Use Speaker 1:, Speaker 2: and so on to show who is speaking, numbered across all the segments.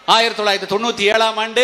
Speaker 1: ஆயிரத்தி தொள்ளாயிரத்தி தொண்ணூத்தி ஏழாம் ஆண்டு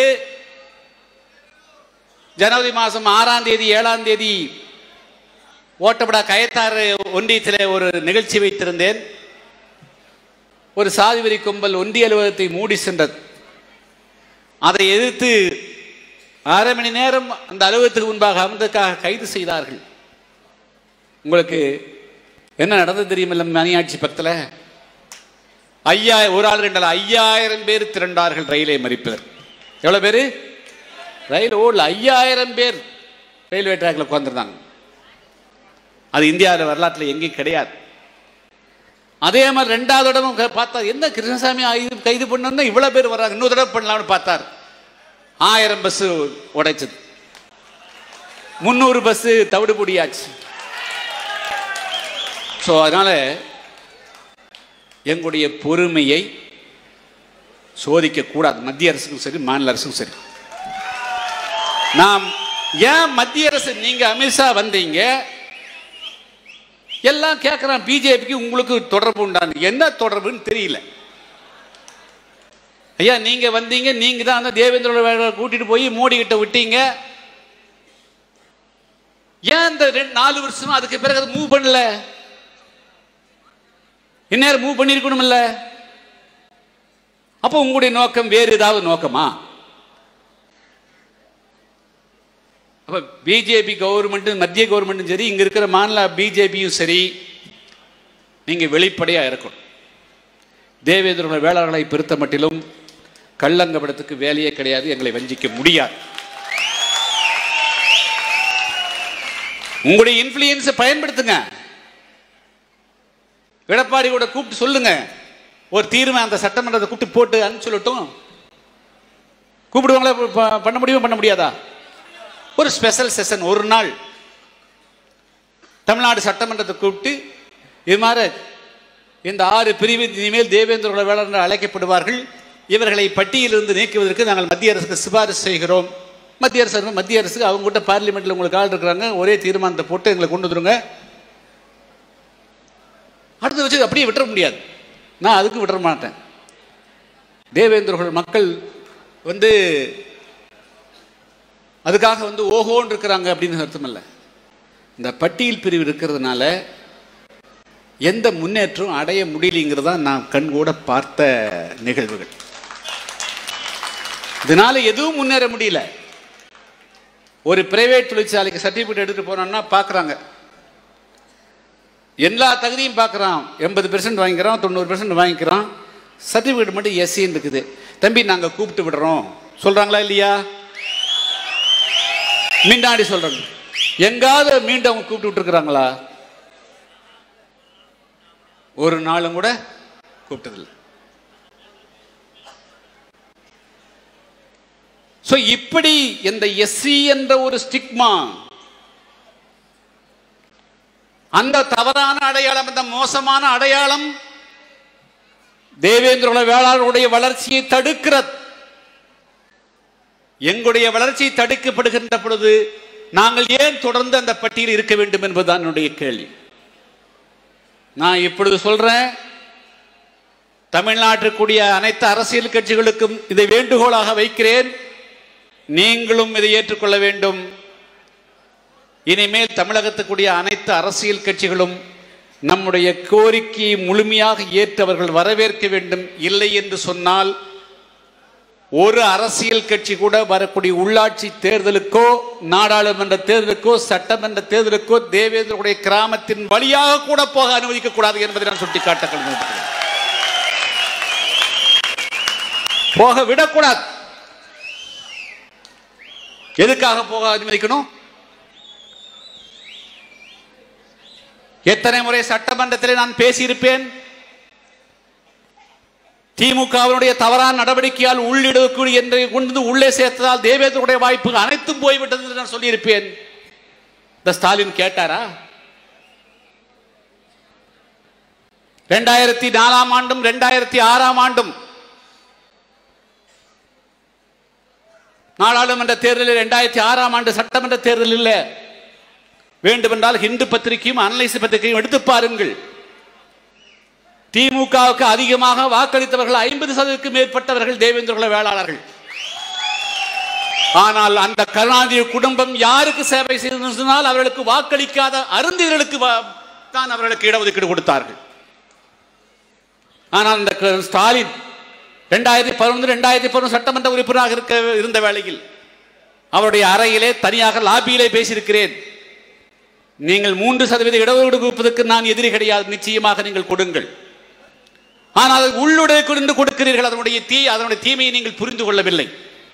Speaker 1: ஜனவரி மாதம் ஆறாம் தேதி ஏழாம் தேதி ஓட்டப்படா கயத்தாறு ஒன்றியத்தில் ஒரு நிகழ்ச்சி வைத்திருந்தேன் ஒரு சாதிவரி கும்பல் ஒன்றிய அலுவலகத்தை மூடி சென்றது அதை எதிர்த்து அரை மணி நேரம் அந்த அலுவலகத்துக்கு முன்பாக அமர்ந்ததுக்காக கைது செய்தார்கள் உங்களுக்கு என்ன நடந்தது தெரியுமில்ல மணியாட்சி பக்கத்தில் ஐயா ஒரு ஆள் ரெண்டு ஆள் ஐயாயிரம் பேர் திரண்டார்கள் ரயிலை மறிப்பதற்கு எவ்வளோ பேர் ரயில் ஓடல ஐயாயிரம் பேர் ரயில்வே ட்ராக்ல உட்காந்துருந்தாங்க அது இந்தியாவில் வரலாற்றில் எங்கேயும் கிடையாது அதே மாதிரி ரெண்டாவது இடமும் க- பார்த்தா என்ன கிருஷ்ணசாமி கைது கைது பண்ணணும்னா இவ்வளோ பேர் வர்றாங்க இன்னொரு தடவை பண்ணலாம்னு பார்த்தார் ஆயிரம் பஸ் உடைச்சது முந்நூறு பஸ் தவிடுபொடியாச்சு ஸோ அதனால எங்களுடைய பொறுமையை சோதிக்க கூடாது மத்திய அரசுக்கும் சரி மாநில அரசுக்கும் சரி நாம் ஏன் மத்திய அரசு நீங்க அமித்ஷா வந்தீங்க எல்லாம் கேட்குறான் பிஜேபிக்கு உங்களுக்கு தொடர்பு உண்டான என்ன தொடர்புன்னு தெரியல ஐயா நீங்க வந்தீங்க நீங்க தான் அந்த தேவேந்திர வேலை கூட்டிட்டு போய் மோடி கிட்ட விட்டீங்க ஏன் இந்த ரெண்டு நாலு வருஷமா அதுக்கு பிறகு அதை மூவ் பண்ணல இந்நேரம் மூவ் பண்ணிருக்கணும்ல அப்போ உங்களுடைய நோக்கம் வேறு ஏதாவது நோக்கமா அப்ப பிஜேபி கவர்மெண்ட் மத்திய கவர்மெண்ட்டும் சரி இங்க இருக்கிற மாநில பிஜேபியும் சரி நீங்க வெளிப்படையா இருக்கணும் தேவேந்திர வேளாளர்களை பொறுத்த மட்டிலும் கள்ளங்கபடத்துக்கு வேலையே கிடையாது எங்களை வஞ்சிக்க முடியாது உங்களுடைய இன்ஃப்ளூயன்ஸை பயன்படுத்துங்க எடப்பாடி கூட கூப்பிட்டு சொல்லுங்க ஒரு தீர்வை அந்த சட்டமன்றத்தை கூப்பிட்டு போட்டு அனுப்பிச்சு சொல்லட்டும் கூப்பிடுவாங்களா ப- பண்ண முடியுமா பண்ண முடியாதா ஒரு ஸ்பெஷல் செஷன் ஒரு நாள் தமிழ்நாடு சட்டமன்றத்தை கூப்பிட்டு இது மாதிரி இந்த ஆறு பிரிவு இனிமேல் தேவேந்திர குல வேளாளர் என்று அழைக்கப்படுவார்கள் இவர்களை பட்டியலிருந்து நீக்குவதற்கு நாங்கள் மத்திய அரசுக்கு சிபாரிசு செய்கிறோம் மத்திய அரசு மத்திய அரசுக்கு அவங்க கிட்ட பார்லிமெண்ட்ல உங்களுக்கு ஆள் இருக்கிறாங்க ஒரே தீர்மானத்தை போட்டு எங்களை கொண்டு வந்துருங்க அடுத்து வச்சு அப்படியே விட்டுற முடியாது நான் அதுக்கு விட்டுற மாட்டேன் தேவேந்திரர்கள் மக்கள் வந்து அதுக்காக வந்து ஓஹோன்னு இருக்கிறாங்க அப்படின்னு அர்த்தம் இல்லை இந்த பட்டியல் பிரிவு இருக்கிறதுனால எந்த முன்னேற்றம் அடைய முடியலைங்கிறது தான் நான் கண்கூட பார்த்த நிகழ்வுகள் இதனால எதுவும் முன்னேற முடியல ஒரு பிரைவேட் தொழிற்சாலைக்கு சர்டிபிகேட் எடுத்துட்டு போனோம்னா பார்க்குறாங்க எல்லா தகுதியும் பார்க்குறான் எண்பது பெர்சன்ட் வாங்கிக்கிறான் தொண்ணூறு பெர்சன்ட் வாங்கிக்கிறான் சர்டிஃபிகேட் மட்டும் எஸ்சின்னு இருக்குது தம்பி நாங்கள் கூப்பிட்டு விடுறோம் சொல்கிறாங்களா இல்லையா முன்னாடி சொல்றாங்க எங்காவது மீண்டும் அவங்க கூப்பிட்டு விட்டுருக்குறாங்களா ஒரு நாளும் கூட கூப்பிட்டதில்லை ஸோ இப்படி இந்த எஸ்சி என்ற ஒரு ஸ்டிக்மா அந்த தவறான அடையாளம் அந்த மோசமான அடையாளம் தேவேந்திர குல வேளாளருடைய வளர்ச்சியை தடுக்கிறது எங்களுடைய வளர்ச்சி தடுக்கப்படுகின்ற பொழுது நாங்கள் ஏன் தொடர்ந்து அந்த பட்டியலில் இருக்க வேண்டும் என்பதுதான் என்னுடைய கேள்வி நான் இப்பொழுது சொல்றேன் தமிழ்நாட்டிற்குரிய அனைத்து அரசியல் கட்சிகளுக்கும் இதை வேண்டுகோளாக வைக்கிறேன் நீங்களும் இதை ஏற்றுக்கொள்ள வேண்டும் இனிமேல் தமிழகத்துக்குரிய அனைத்து அரசியல் கட்சிகளும் நம்முடைய கோரிக்கையை முழுமையாக ஏற்று அவர்கள் வரவேற்க வேண்டும் இல்லை என்று சொன்னால் ஒரு அரசியல் கட்சி கூட வரக்கூடிய உள்ளாட்சி தேர்தலுக்கோ நாடாளுமன்ற தேர்தலுக்கோ சட்டமன்ற தேர்தலுக்கோ தேவேந்திரனுடைய கிராமத்தின் வழியாக கூட போக அனுமதிக்க கூடாது என்பதை நான் சுட்டிக்காட்ட கடமைப்பட்டிருக்கிறேன் போக விடக்கூடாது எதுக்காக போக அனுமதிக்கணும் எத்தனை முறை சட்டமன்றத்தில் நான் பேசியிருப்பேன் திமுகவினுடைய தவறான நடவடிக்கையால் உள்ளிடக்கூடிய என்று கொண்டு உள்ளே சேர்த்ததால் தேவேந்திரனுடைய வாய்ப்பு அனைத்தும் போய்விட்டது என்று நான் சொல்லியிருப்பேன் இந்த ஸ்டாலின் கேட்டாரா ரெண்டாயிரத்தி நாலாம் ஆண்டும் ரெண்டாயிரத்தி ஆறாம் ஆண்டும் நாடாளுமன்ற தேர்தலில் ரெண்டாயிரத்தி ஆறாம் ஆண்டு சட்டமன்ற தேர்தல் இல்லை வேண்டுமென்றால் ஹிந்து பத்திரிகையும் அனலைஸ் பத்திரிகையும் எடுத்து பாருங்கள் திமுகவுக்கு அதிகமாக வாக்களித்தவர்கள் ஐம்பது சதவீதத்துக்கு மேற்பட்டவர்கள் தேவேந்திர வேளாளர்கள் ஆனால் அந்த கருணாநிதி குடும்பம் யாருக்கு சேவை செய்தது சொன்னால் அவர்களுக்கு வாக்களிக்காத அருந்தியர்களுக்கு வா- தான் அவர்களுக்கு இடஒதுக்கீடு கொடுத்தார்கள் ஆனால் அந்த க- ஸ்டாலின் ரெண்டாயிரத்தி பதினொன்று ரெண்டாயிரத்தி பதினொன்று சட்டமன்ற உறுப்பினராக இருக்க இருந்த வேளையில் அவருடைய அறையிலே தனியாக லாபியிலே பேசியிருக்கிறேன் நீங்கள் மூன்று சதவீத இடஒதுக்கீடு கொடுப்பதற்கு நான் எதிரி கிடையாது நிச்சயமாக நீங்கள் கொடுங்கள் ஆனால் உள்ளுடைய கொண்டு கொடுக்கிறீர்கள் அதனுடைய தீ அதனுடைய தீமையை நீங்கள் புரிந்து கொள்ளவில்லை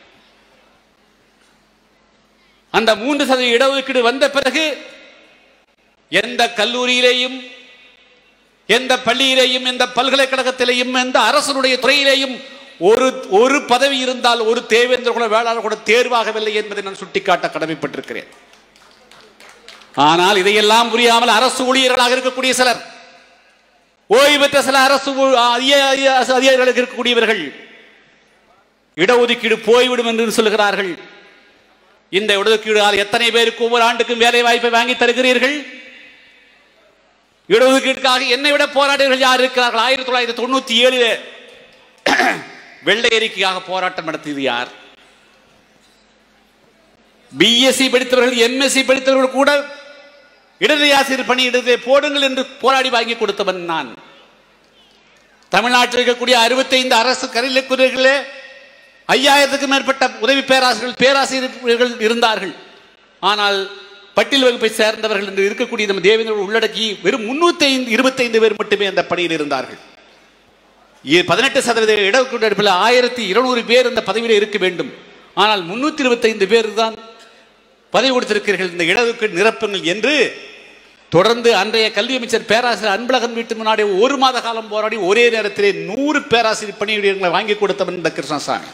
Speaker 1: அந்த மூன்று சதவீத இடஒதுக்கீடு வந்த பிறகு எந்த கல்லூரியிலேயும் எந்த பள்ளியிலேயும் எந்த பல்கலைக்கழகத்திலேயும் எந்த அரசனுடைய துறையிலேயும் ஒரு ஒரு பதவி இருந்தால் ஒரு தேவேந்திர குல வேளாளர் கூட தேர்வாகவில்லை என்பதை நான் சுட்டிக்காட்ட கடமைப்பட்டிருக்கிறேன் ஆனால் இதையெல்லாம் புரியாமல் அரசு ஊழியர்களாக இருக்கக்கூடிய சிலர் ஓய்வு பெற்ற சில அரசு ஊ- அதிக- அதிக- அதிகாரிகளுக்கு இருக்கக்கூடியவர்கள் இடஒதுக்கீடு போய்விடும் என்று சொல்கிறார்கள் இந்த இடஒதுக்கீடு எத்தனை பேருக்கு ஒவ்வொரு ஆண்டுக்கும் வேலை வாய்ப்பை வாங்கி தருகிறீர்கள் இடஒதுக்கீட்டுக்காக என்னை விட போராடியவர்கள் யார் இருக்கிறார்கள் ஆயிரத்தி தொள்ளாயிரத்தி தொண்ணூத்தி ஏழுல வெள்ளை அறிக்கையாக போராட்டம் நடத்தியது யார் பிஎஸ்சி படித்தவர்கள் எம்எஸ்சி படித்தவர்கள் கூட இடநிலை ஆசிரியர் பணியிடத்தை போடுங்கள் என்று போராடி வாங்கி கொடுத்தவன் நான் தமிழ்நாட்டில் இருக்கக்கூடிய அறுபத்தைந்து அரசு கல்விக்குரியர்களே ஐயாயிரத்துக்கும் மேற்பட்ட உதவி பேராசிரியர்கள் பேராசிரியர்கள் இருந்தார்கள் ஆனால் பட்டியல் வகுப்பை சேர்ந்தவர்கள் என்று இருக்கக்கூடிய நம்ம தேவேந்திர உள்ளடக்கி வெறும் முன்னூத்தி ஐந்து இருபத்தைந்து பேர் மட்டுமே அந்த பணியில் இருந்தார்கள் இ- பதினெட்டு சதவீத இடஒதுக்கீடு அடிப்பில் ஆயிரத்தி இருநூறு பேர் அந்த பதவியில் இருக்க வேண்டும் ஆனால் முன்னூத்தி இருபத்தைந்து பேர் தான் பதவி கொடுத்திருக்கிறீர்கள் இந்த இடஒதுக்கீடு நிரப்புங்கள் என்று தொடர்ந்து அன்றைய கல்வி அமைச்சர் பேராசிரியர் அன்பழகன் வீட்டு முன்னாடி ஒரு மாத காலம் போராடி ஒரே நேரத்திலே நூறு பேராசிரியர் பணியிடங்களை வாங்கி கொடுத்தவன் இந்த கிருஷ்ணசாமி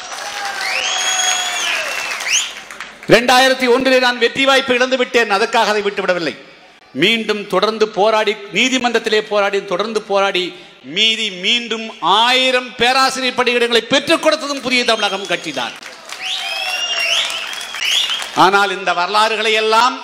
Speaker 1: இரண்டாயிரத்தி ஒன்றிலே நான் வெற்றி வாய்ப்பு இழந்து விட்டேன் அதற்காக அதை விட்டுவிடவில்லை மீண்டும் தொடர்ந்து போராடி நீதிமன்றத்திலே போராடி தொடர்ந்து போராடி மீதி மீண்டும் ஆயிரம் பேராசிரியர் பணியிடங்களை பெற்றுக் கொடுத்ததும் புதிய தமிழகம் கட்சிதான் ஆனால் இந்த வரலாறுகளை எல்லாம்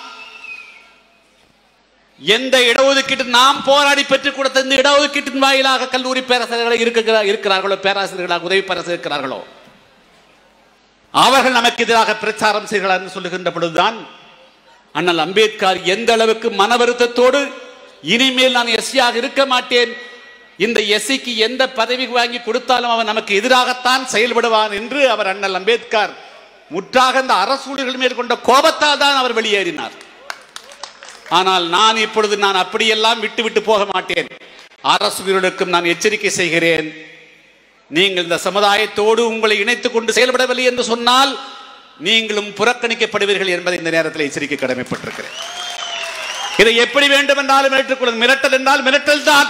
Speaker 1: எந்த இடஒதுக்கீட்டு நாம் போராடி பெற்றுக் கொடுத்த இந்த இடஒதுக்கீட்டின் வாயிலாக கல்லூரி பேராசிரியர்களை இருக்கிற- இருக்கிறார்களோ பேராசிரியர்களாக உதவி பேராசிரியர் இருக்கிறார்களோ அவர்கள் நமக்கு எதிராக பிரச்சாரம் செய்கிறார் என்று சொல்லுகின்ற பொழுதுதான் அண்ணல் அம்பேத்கர் எந்த அளவுக்கு மன வருத்தத்தோடு இனிமேல் நான் எஸ்சியாக இருக்க மாட்டேன் இந்த எஸ்சிக்கு எந்த பதவி வாங்கி கொடுத்தாலும் அவன் நமக்கு எதிராகத்தான் செயல்படுவான் என்று அவர் அண்ணல் அம்பேத்கர் முற்றாக இந்த அரசூழியர்கள் மேற்கொண்ட கோபத்தால் தான் அவர் வெளியேறினார் ஆனால் நான் இப்பொழுது நான் அப்படியெல்லாம் விட்டு விட்டு போக மாட்டேன் அரசுகளுக்கும் நான் எச்சரிக்கை செய்கிறேன் நீங்கள் இந்த சமுதாயத்தோடு உங்களை இணைத்துக் கொண்டு செயல்படவில்லை என்று சொன்னால் நீங்களும் புறக்கணிக்கப்படுவீர்கள் என்பதை இந்த நேரத்தில் எச்சரிக்கை கடமைப்பட்டிருக்கிறேன் இதை எப்படி வேண்டும் என்றாலும் ஏற்றுக்கொள்ளும் மிரட்டல் என்றால் மிரட்டல் தான்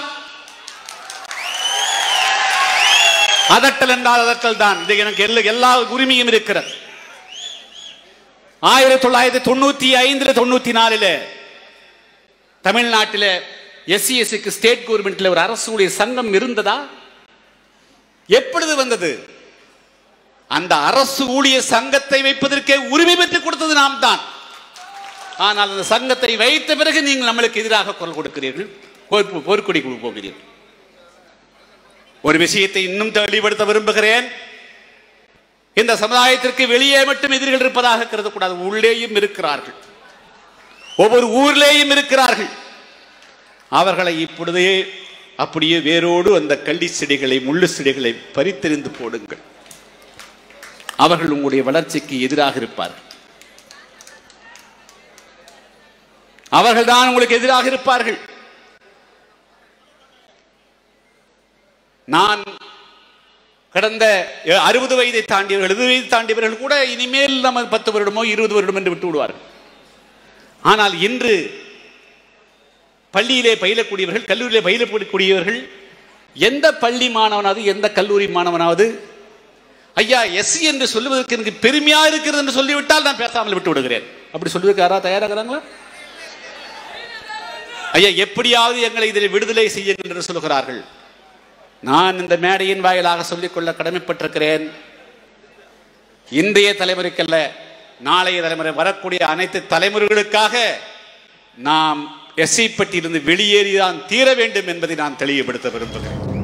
Speaker 1: அதட்டல் என்றால் அதட்டல் தான் இது எனக்கு எல்லா- எல்லா உரிமையும் இருக்கிறது ஆயிரத்தி தொள்ளாயிரத்தி தொண்ணூத்தி ஐந்துல தொண்ணூத்தி நாலுல தமிழ்நாட்டில் எஸ்சி எஸ்சிக்கு ஸ்டேட் கவர்மெண்ட்ல ஒரு அரசு ஊழியர் சங்கம் இருந்ததா எப்பொழுது வந்தது அந்த அரசு ஊழியர் சங்கத்தை வைப்பதற்கே உரிமை பெற்றுக் கொடுத்தது நாம் தான் ஆனால் அந்த சங்கத்தை வைத்த பிறகு நீங்கள் நம்மளுக்கு எதிராக குரல் கொடுக்கிறீர்கள் போர்- போர்க்கொடி கொடு- போகிறீர்கள் ஒரு விஷயத்தை இன்னும் தெளிவுபடுத்த விரும்புகிறேன் இந்த சமுதாயத்திற்கு வெளியே மட்டும் எதிரிகள் இருப்பதாக கருதக்கூடாது உள்ளேயும் இருக்கிறார்கள் ஒவ்வொரு ஊர்லேயும் இருக்கிறார்கள் அவர்களை இப்பொழுதே அப்படியே வேரோடு அந்த கள்ளி செடிகளை முள்ளு செடிகளை பறித்தெறிந்து போடுங்கள் அவர்கள் உங்களுடைய வளர்ச்சிக்கு எதிராக இருப்பார்கள் அவர்கள் தான் உங்களுக்கு எதிராக இருப்பார்கள் நான் கடந்த அறுபது வயதை தாண்டியவர்கள் எழுபது வயதை தாண்டியவர்கள் கூட இனிமேல் நம்ம பத்து வருடமோ இருபது வருடம் என்று விட்டு விடுவார்கள் ஆனால் இன்று பள்ளியிலே பயிலக்கூடியவர்கள் கல்லூரியிலே பயிலக்கூடியவர்கள் எந்த பள்ளி மாணவனாவது எந்த கல்லூரி மாணவனாவது ஐயா எஸ்சி என்று சொல்லுவதற்கு எனக்கு பெருமையா இருக்கிறது என்று சொல்லிவிட்டால் நான் பேசாமல் விட்டு விடுகிறேன் அப்படி சொல்லுவதற்கு யாராவது தயாராகிறாங்களா ஐயா எப்படியாவது எங்களை இதில் விடுதலை செய்யுங்கள் என்று சொல்லுகிறார்கள் நான் இந்த மேடையின் வாயிலாக சொல்லிக்கொள்ள கடமைப்பட்டிருக்கிறேன் இன்றைய தலைமுறைக்கல்ல நாளைய தலைமுறை வரக்கூடிய அனைத்து தலைமுறைகளுக்காக நாம் எஸ்ஐ பட்டியிலிருந்து வெளியேறிதான் தீர வேண்டும் என்பதை நான் தெளிவுபடுத்த விரும்புகிறேன்